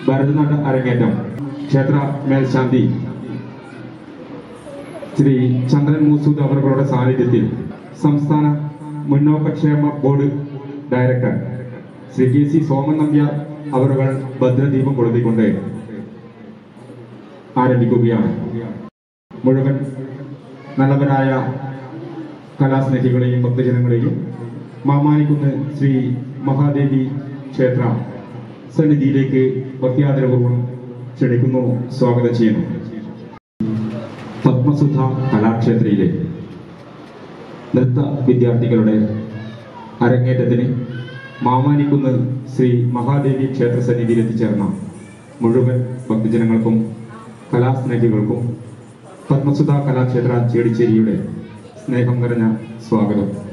ഭരതനാട്യ അരങ്ങേറ്റം ക്ഷേത്ര മേൽശാന്തി ശ്രീ ചന്ദ്രൻ മൂസൂദ് അവരുടെ സാന്നിധ്യത്തിൽ സംസ്ഥാന മുന്നോക്കക്ഷേമ board director Shri K C Soman Nambiar അവരുകൾ ഭദ്രദീപം കൊളുത്തിക്കൊണ്ട് ആരംഭിക്കുകയാണ് മുഴുവൻ നല്ലവരായ കലാസ്നേഹികളെയും ഭക്തജനങ്ങളെയും മാമാനിക്കുന്ന് ശ്രീ മഹാദേവി ക്ഷേത്ര സന്നിധിയിലേക്ക് ഭക്തിയാദരപൂർവ്വം ക്ഷണിക്കുന്നു സ്വാഗതം ചെയ്യുന്നു പത്മസുധ കലാക്ഷേത്രയിലെ നൃത്ത വിദ്യാർത്ഥികളുടെ അരങ്ങേറ്റത്തിന് മാമാനിക്കുന്ന് ശ്രീ മഹാദേവി ക്ഷേത്ര സന്നിധിയിൽ എത്തിച്ചേർന്ന മുഴുവൻ ഭക്തജനങ്ങൾക്കും കലാസ്നേഹികൾക്കും പത്മസുധ കലാക്ഷേത്ര ചേടിച്ചേരിയുടെ സ്നേഹം നിറഞ്ഞ സ്വാഗതം